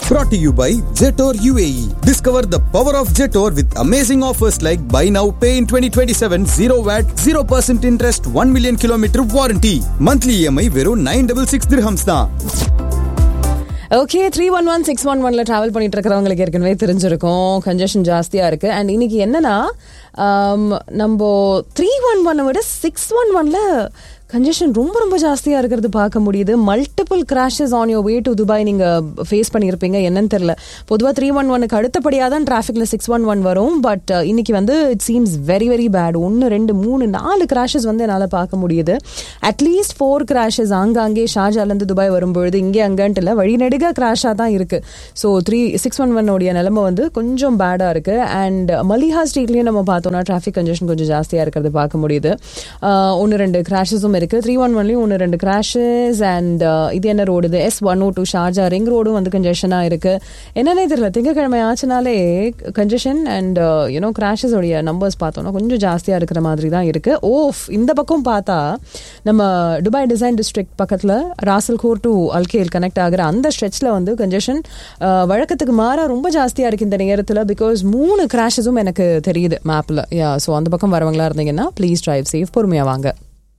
Brought to you by Jetor UAE. Discover the power of Jetor with amazing offers like buy now, pay in 2027, 0 VAT, 0% interest, 1 million kilometer warranty. Monthly EMI வெறும் 966 dirhams தான். Okay three one one six one ஒன்ல travel பண்ணிட்டு இருக்கிறவங்களுக்கு ஏற்கனவே தெரிஞ்சிருக்கும் congestion ஜாஸ்தியா இருக்கு and இன்னைக்கு என்னன்னா ஆம், நம்ம த்ரீ ஒன் ஒன்னை விட சிக்ஸ் ஒன் ஒன்ல கன்ஜெஷன் ரொம்ப ரொம்ப ஜாஸ்தியா இருக்கிறது பார்க்க முடியுது multiple crashes on your way to Dubai நீங்க ஃபேஸ் பண்ணியிருப்பீங்க என்னன்னு தெரியல பொதுவாக த்ரீ ஒன் ஒனுக்கு அடுத்தபடியாக தான் டிராஃபிக்ல சிக்ஸ் ஒன் ஒன் வரும் பட் இன்னைக்கு வந்து it seems very very bad ஒன்று ரெண்டு மூணு நாலு கிராஷஸ் வந்து என்னால் பார்க்க முடியுது அட்லீஸ்ட் ஃபோர் கிராஷஸ் ஆங்காங்கே ஷார்ஜாலேருந்து துபாய் வரும்பொழுது இங்கே அங்கன்ட்டு இல்லை வழிநெடுக கிராஷாக தான் இருக்கு ஸோ த்ரீ சிக்ஸ் ஒன் ஒன்னோடைய நிலைமை வந்து கொஞ்சம் பேடாக இருக்கு அண்ட் மலிஹா ஸ்ட்ரீட்லேயும் நம்ம பார்த்தோம்னா டிராஃபிக் கன்ஜெஷன் கொஞ்சம் ஜாஸ்தியாக இருக்கிறது பார்க்க முடியுது ஒன்று ரெண்டு கிராஷஸும் இருக்கு த்ரீ ஒன் ஒன்லையும் ஒன்று ரெண்டு கிராஷஸ் அண்ட் இது என்ன ரோடு இது S one O two Sharjah ring ரோடும் வந்து கன்ஜெஷனாக இருக்கு என்னன்னே தெரியல திங்கக்கிழமை ஆச்சுனாலே கன்ஜெஷன் அண்ட் யூனோ கிராஷஸ் உடைய நம்பர்ஸ் பார்த்தோம்னா கொஞ்சம் ஜாஸ்தியாக இருக்கிற மாதிரி தான் இருக்கு ஓஃப் இந்த பக்கம் பார்த்தா நம்ம துபாய் டிசைன் டிஸ்ட்ரிக்ட் பக்கத்தில் Ras al Khor to Al Khail connect ஆகிற அந்த ஸ்ட்ரெச்சில் வந்து கன்ஜெஷன் வழக்கத்துக்கு மாறா ரொம்ப ஜாஸ்தியாக இருக்கு இந்த நேரத்தில் பிகாஸ் மூணு கிராஷஸும் எனக்கு தெரியுது மேப்பில் யா ஸோ அந்த பக்கம் வரவங்களா இருந்தீங்கன்னா ப்ளீஸ் டிரைவ் சேஃப் பொறுமையாக வாங்க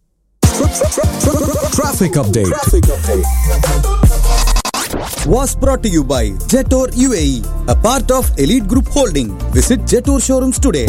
Traffic update. Was brought to you by Jetor UAE, a part of Elite Group Holding. Visit Jetor showrooms today.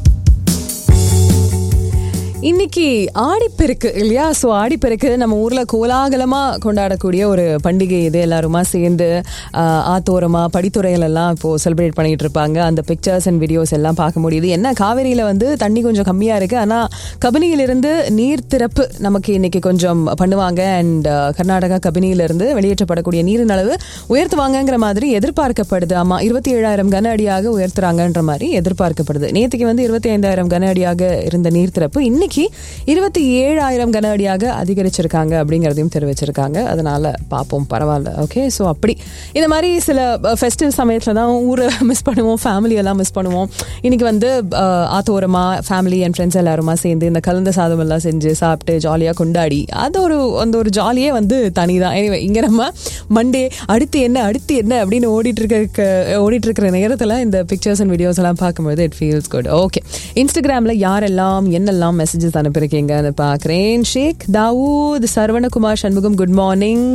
இன்னைக்கு ஆடிப்பெருக்கு இல்லையா ஸோ ஆடிப்பெருக்கு நம்ம ஊர்ல கோலாகலமா கொண்டாடக்கூடிய ஒரு பண்டிகை இது எல்லாருமா சேர்ந்து ஆஹ், ஆத்தோரமா படித்துறைகள் எல்லாம் இப்போ செலிப்ரேட் பண்ணிட்டு இருப்பாங்க அந்த பிக்சர்ஸ் அண்ட் வீடியோஸ் எல்லாம் பார்க்க முடியுது என்ன காவேரியில வந்து தண்ணி கொஞ்சம் கம்மியா இருக்கு ஆனா கபினியிலிருந்து நீர் திறப்பு நமக்கு இன்னைக்கு கொஞ்சம் பண்ணுவாங்க அண்ட் கர்நாடகா கபினியிலிருந்து வெளியேற்றப்படக்கூடிய நீரின் அளவு உயர்த்துவாங்கங்கிற மாதிரி எதிர்பார்க்கப்படுது ஆமா இருபத்தி ஏழாயிரம் கன அடியாக உயர்த்துறாங்கன்ற மாதிரி எதிர்பார்க்கப்படுது நேற்றுக்கு வந்து இருபத்தி ஐந்தாயிரம் கன அடியாக இருந்த நீர் திறப்பு இன்னைக்கு இருபத்தி ஏழாயிரம் கன அடியாக அதிகரிச்சிருக்காங்க அப்படிங்கிறதையும் தெரிவிச்சிருக்காங்க அதனால பார்ப்போம் பரவாயில்ல ஓகே ஸோ அப்படி இந்த மாதிரி சில ஃபெஸ்டிவ் சமயத்தில் தான் ஊரை மிஸ் பண்ணுவோம் ஃபேமிலி எல்லாம் மிஸ் பண்ணுவோம் இன்னைக்கு வந்து அஹ், ஆத்தோரமா ஃபேமிலி அண்ட் ஃப்ரெண்ட்ஸ் எல்லாருமா சேர்ந்து இந்த கலந்த சாதம் எல்லாம் செஞ்சு சாப்பிட்டு ஜாலியாக கொண்டாடி அது ஒரு அந்த ஒரு ஜாலியே வந்து தனி தான் எனிவே இங்கே நம்ம மண்டே அடுத்து என்ன அடுத்து என்ன அப்படின்னு ஓடிட்டு இருக்க ஓடிட்டு இருக்கிற நேரத்தில் இந்த பிக்சர்ஸ் அண்ட் வீடியோஸ் எல்லாம் பார்க்கும்போது இட் ஃபீல்ஸ் குட் ஓகே இன்ஸ்டாகிராமில் யாரெல்லாம் என்னெல்லாம் மெசேஜஸ் அனுப்பியிருக்கீங்கன்னு பார்க்குறேன் ஷேக் Dawood Saravanakumar Shanmugam good morning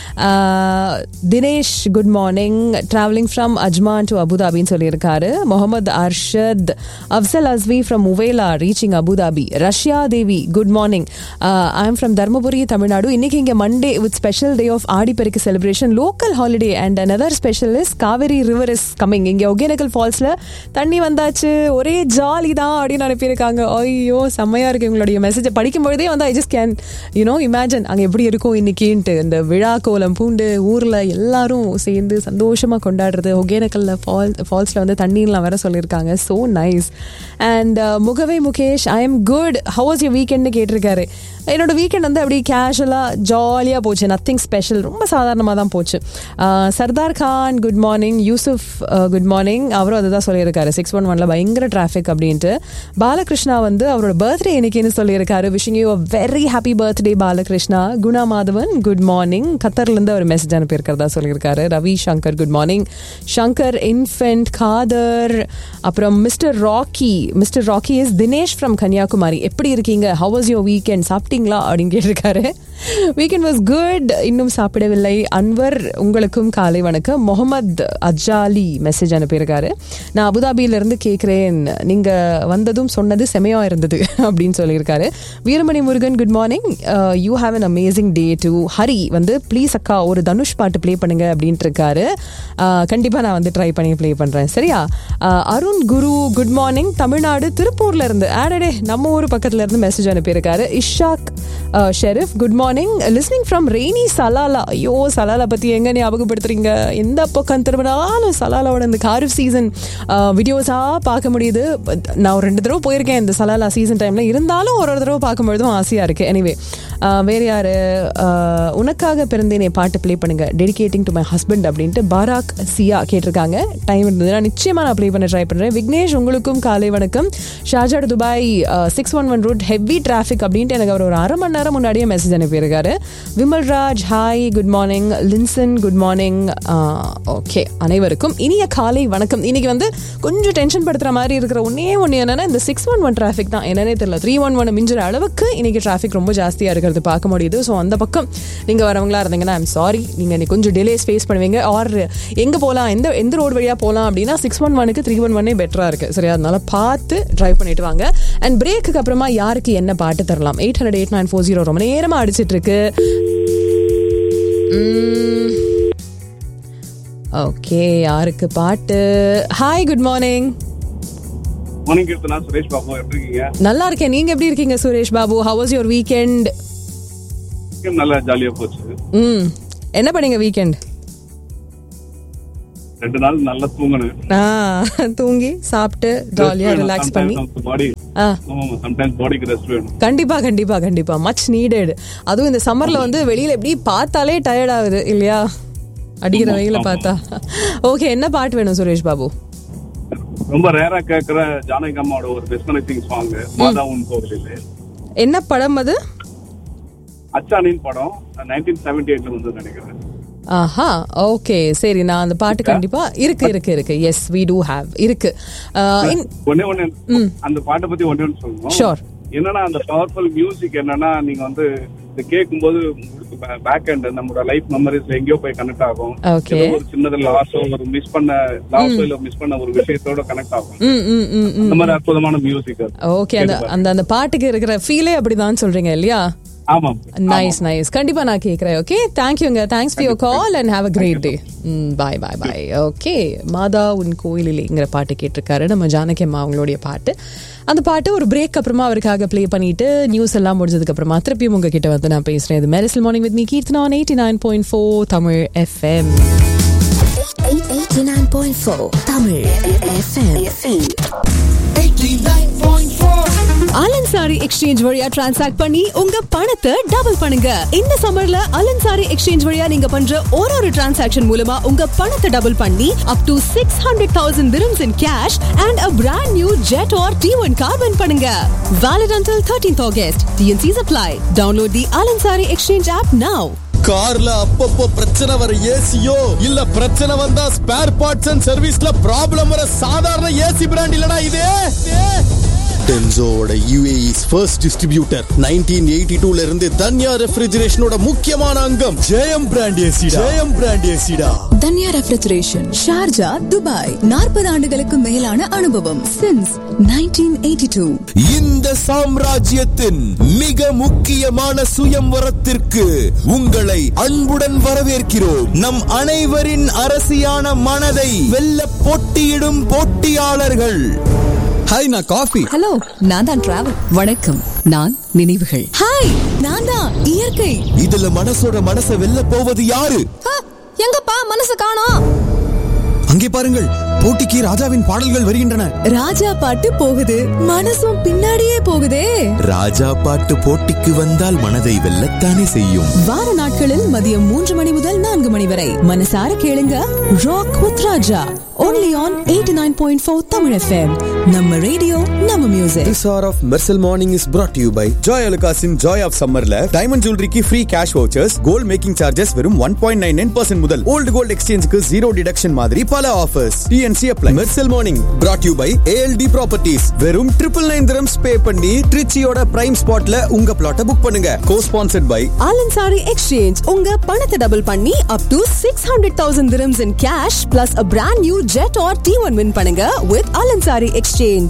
Dinesh good morning travelling from Ajman to அபுதாபின்னு சொல்லியிருக்காரு Mohammed Arshad Afzal Asvi from உவேலா reaching Abu Dhabi Russia Devi good morning I am from Dharmapuri Tamil Nadu இன்னைக்கு இங்கே Monday with special day of Aadiperukku celebration local holiday and another special is Kaveri river is coming இங்கே ஒகேனக்கல் ஃபால்ஸில் தண்ணி வந்தாச்சு ஒரே jolly தான் அப்படின்னு அனுப்பியிருக்காங்க ஐயோ செம்மையா இருக்கு உங்களுடைய மெசேஜை படிக்கும்பொழுதே வந்து I just can you know imagine அங்கே எப்படி இருக்கும் இன்னைக்குன்ட்டு இந்த விழா கோலம் பூண்டு ஊரில் எல்லாரும் சேர்ந்து சந்தோஷமாக கொண்டாடுறது ஒகேனக்கல்ல ஃபால் ஃபால்ஸில் வந்து தண்ணிலாம் வர சொல்லியிருக்காங்க ஸோ நைஸ் அண்ட் முகவே Mukesh I am good how you வீக்கெண்ட்னு கேட்டிருக்காரு என்னோட வீக்கெண்ட் வந்து அப்படியே கேஷுவலாக ஜாலியாக போச்சு நத்திங் ஸ்பெஷல் ரொம்ப சாதாரணமாக தான் போச்சு ஆஹ் Sardar Khan good morning Yusuf good morning அவரும் அதுதான் சொல்லியிருக்காரு சிக்ஸ் ஒன் ஒன்ல பயங்கர டிராஃபிக் அப்படின்ட்டு பாலகிருஷ்ணா வந்து அவரோட பர்த்டே இன்னைக்குன்னு சொல்லியிருக்காரு wishing you a very happy birthday Balakrishna Guna Madhavan good morning கத்தர்லேருந்து அவர் மெசேஜ் அனுப்பியிருக்கிறதா சொல்லியிருக்காரு Ravi Shankar good morning Shankar Infant Khader அப்புறம் mister Rocky mister Rocky is Dinesh from Kanyakumari எப்படி இருக்கீங்க ஹவ் வாஸ் யோர் வீக்கெண்ட் சாப்பிட்டீங்களா அப்படின்னு கேட்டிருக்காரு வீக்கெண்ட் வாஸ் குட் இன்னும் சாப்பிடவில்லை அன்வர் உங்களுக்கும் காலை வணக்கம் முகமது அஜாலி மெசேஜ் அனுப்பியிருக்காரு நான் அபுதாபியிலிருந்து கேட்குறேன் நீங்க வந்ததும் சொன்னது செமையா இருந்தது அப்படின்னு சொல்லியிருக்காரு Veeramani Murugan good morning you have an amazing day to Hari வந்து ப்ளீஸ் அக்கா ஒரு தனுஷ் பாட்டு ப்ளே பண்ணுங்க அப்படின்ட்டு இருக்காரு Uh, கண்டிப்பா நான் வந்து ட்ரை பண்ணி ப்ளே பண்றேன் சரியா Uh, Arun Guru good morning Tamil Nadu திருப்பூர்ல இருந்து ஆடடே நம்ம ஊர் பக்கத்துல இருந்து மெசேஜ் அனுப்பியிருக்காரு Ishaq Sharif good morning listening from rainy Salalah ஐயோ சலாலா பத்தி எங்க ஞாபகப்படுத்துறீங்க எந்த பக்கம் திரும்பினாலும் சலாலாவோட இந்த காரிஃப் சீசன் வீடியோஸா பார்க்க முடியுது But நான் ஒரு ரெண்டு தடவை போயிருக்கேன் இந்த சலாலா சீசன் டைம்ல இருந்தாலும் ஒரு ஒரு தடவை பார்க்கும்பொழுதும் ஆசையா இருக்கு எனிவே வேற யாரு ஆஹ், உனக்காக பிறந்தேனே பாட்டு ப்ளே பண்ணுங்க டெடிகேட்டிங் டு மை ஹஸ்பண்ட் அப்படின்ட்டு பாராக் சியா கேட்டிருக்காங்க டைம் இருந்ததுன்னா நிச்சயமா நான் ப்ளே பண்ண ட்ரை பண்றேன் விக்னேஷ் உங்களுக்கும் காலை வணக்கம் Shahzad Dubai six one one route heavy traffic அப்படின்ட்டு எனக்கு அவர் ஒரு அரை மணி நேரம் முன்னாடியே மெசேஜ் அனுப்பியிருக்காரு Vimal Raj hi good morning Linson good morning okay அனைவருக்கும் இனிய காலை வணக்கம் இன்னைக்கு வந்து கொஞ்சம் டென்ஷன் படுத்துற மாதிரி இருக்கிற ஒன்னே ஒன்று என்னன்னா இந்த சிக்ஸ் ஒன் ஒன் டிராஃபிக் தான் என்னன்னே தெரியல த்ரீ ஒன் ஒன் மிஞ்சுற அளவுக்கு இன்னைக்கு டிராஃபிக் ரொம்ப ஜாஸ்தியாக இருக்கிறது பார்க்க முடியுது ஸோ அந்த பக்கம் நீங்கள் வரவங்களா இருந்தீங்கன்னா ஐம் சாரி நீங்கள் இன்னைக்கு கொஞ்சம் டிலேஸ் ஃபேஸ் பண்ணுவீங்க ஆர் எங்கே போகலாம் எந்த எந்த ரோடு வழியாக போகலாம் அப்படின்னா சிக்ஸ் ஒன் ஒனுக்கு த்ரீ ஒன் ஒன்னே பெட்டராக இருக்குது சரியா அதனால பார்த்து ட்ரைவ் பண்ணிட்டு வாங்க அண்ட் பிரேக்குக்கு அப்புறமா யாருக்கு என்ன பாட்டு தரலாம் eight hundred eight nine four zero ரொம்ப நேரமாக அடிச்சிட்டு இருக்கு ஓகே யாருக்கு பாட்டு hi good morning morning Keerthana Suresh Babu எப்படி இருக்கீங்க நல்லா இருக்கேன் நீங்க எப்படி இருக்கீங்க Suresh Babu how was your weekend நல்லா ஜாலியா போச்சு ம் என்ன பண்ணீங்க வீக்கெண்ட் ரெண்டு நாள் நல்லா தூங்கினேன் ஆ தூங்கி சாப்பிட்டு ஜாலியா ரிலாக்ஸ் பண்ணி பாடி ஆ சம்டைம்ஸ் பாடிக்கு ரெஸ்ட் வேணும் கண்டிப்பா கண்டிப்பா கண்டிப்பா மச் நீடட் அதுவும் இந்த சம்மர்ல வந்து வெளியில எப்படி பார்த்தாலே டயர்ட் ஆகுது இல்லையா அடிக்கிற வெயில பார்த்தா ஓகே என்ன பாட்டு வேணும் சுரேஷ் பாபு ரொம்ப ரேரா கேக்குற ஜானகி அம்மாவோட ஒரு மெஸ்மரைசிங் சாங் மாதா உன் கோவிலில் என்ன படம் அது அச்சானின் படம் நைன்டீன் செவன்டி எயிட்ல வந்து நினைக்கிறேன் ஆஹா ஓகே சரி நான் அந்த பாட்டு கண்டிப்பா இருக்கு இருக்கு இருக்கு எஸ் வி டூ ஹேவ் இருக்கு ஆஹ், இன்- ஒன்னே ஒண்ணு அந்த பாட்டை பத்தி ஒன்னே ஒன்று சொல்லணும் Sure. என்னன்னா அந்த பவர்ஃபுல் மியூசிக் என்னன்னா நீங்க வந்து இது கேட்கும்போது உங்களுக்கு பேக் எண்ட் நம்மளோட லைஃப் மெமரிஸ்ல எங்கேயோ போய் கனெக்ட் ஆகும் Okay. ஏதோ ஒரு சின்னது லாஸோ ஒரு மிஸ் பண்ண லாஸோ இல்ல மிஸ் பண்ண ஒரு விஷயத்தோட கனெக்ட் ஆகும் ம் ம் ம் ம் அந்த மாதிரி அற்புதமான மியூசிக் அது ஓகே அந்த அந்த அந்த பாட்டுக்கு இருக்கிற ஃபீலே அப்படிதான் சொல்றீங்க இல்லையா ஆமாம் நைஸ் நைஸ் கண்டிப்பா நான் கேக்குறேன் ஓகே தேங்க்யூங்க thanks for your call and have a great day bye bye bye okay மாதா உன் கோயிலிலேங்கிற பாட்டு கேட்டிருக்காரு நம்ம ஜானகி அம்மா அவங்களுடைய பாட்டு அந்த பாட்டு ஒரு பிரேக் அப்புறமா அவருக்காக ப்ளே பண்ணிட்டு நியூஸ் எல்லாம் முடிஞ்சதுக்கு அப்புறமா திருப்பியும் உங்ககிட்ட வந்து நான் பேசுறேன் இது Mersal morning with me Keerthana eighty nine point four Tamil FM 89.4 Tamil FM. Al Ansari exchange வழியா டிரான்சாக்ட் பண்ணி உங்க பணத்தை டபுள் பண்ணுங்க இந்த சம்மர்ல அலன் சாரி எக்ஸ்சேஞ்ச் வழியா நீங்க பண்ற ஒரு ஒரு டிரான்சாக்ஷன் மூலமா உங்க பணத்தை டபுள் பண்ணி up to six hundred thousand dirhams in cash and a brand new jet or T1 car win பண்ணுங்க valid until 13th August TNC's apply download the Al Ansari exchange app now கார்ல அப்பப்போ பிரச்சனை வர ஏசியோ இல்ல பிரச்சனை வந்தா spare parts and சர்வீஸ்ல problem வர சாதாரண ஏசி பிராண்ட் இல்லனா இது டென்சோவோட யூஏஇஸ் ஃபர்ஸ்ட் டிஸ்ட்ரிபியூட்டர் 1982 ல இருந்து தன்யா ரெஃப்ரிஜரேஷனோட முக்கியமான அங்கம் ஜெயம் பிராண்ட் ஏசிடா ஜெயம் பிராண்ட் ஏசிடா தன்யா ரெஃப்ரிஜரேஷன் ஷார்ஜா துபாய் நாற்பது ஆண்டுகளுக்கு மேலான அனுபவம் சின்ஸ் 1982 இந்த சாம்ராஜ்யத்தின் மிக முக்கியமான சுயம்வரத்திற்கு உங்களை அன்புடன் வரவேற்கிறோம் நம் அனைவரின் அரசியான மனதை வெல்ல போட்டியிடும் போட்டியாளர்கள் ஹாய் நான் காஃபி ஹலோ நான் தான் டிராவல் வணக்கம் நான் நினைவுகள் ஹாய் நான் தான் இயற்கை இதுல மனசோட மனசை வெல்ல போவது யாரு எங்கப்பா மனசு காணோம் அங்கே பாருங்கள் போட்டிக்கு ராஜாவின் பாடல்கள் வருகின்றன ராஜா பாட்டு போகுது மனசும் பின்னாடியே போகுதே ராஜா பாட்டு போட்டிக்கு வந்தால் மனதை வெல்லத்தானே செய்யும் வார நாட்களில் மதியம் மூன்று மணி முதல் நான்கு மணி வரை மனசார கேளுங்க rock with Raja only on 89.4 Tamil FM நம்ம ரேடியோ நம்ம music This hour of Mersal Morning is brought to you by Joy Alukasin Joy of Summerல டைமண்ட் ஜுவல்லரிக்கு free cash vouchers gold making charges வெறும் one point nine nine percent முதல் old gold எக்ஸ்சேஞ்சுக்கு zero deduction மாதிரி பல offers TNC apply Mersal morning brought you by ALT properties வெறும் triple nine dirhams pay பண்ணி ட்ரிச்சியோட பிரைம் ஸ்பாட்ல உங்க பிளாட்டை புக் பண்ணுங்க co sponsored by Al Ansari exchange உங்க பணத்தை டபுள் பண்ணி up to six hundred thousand dirhams in cash plus a brand new jet or T1 win பண்ணுங்க with அலன் சாரி எக்ஸ்சேஞ்ச்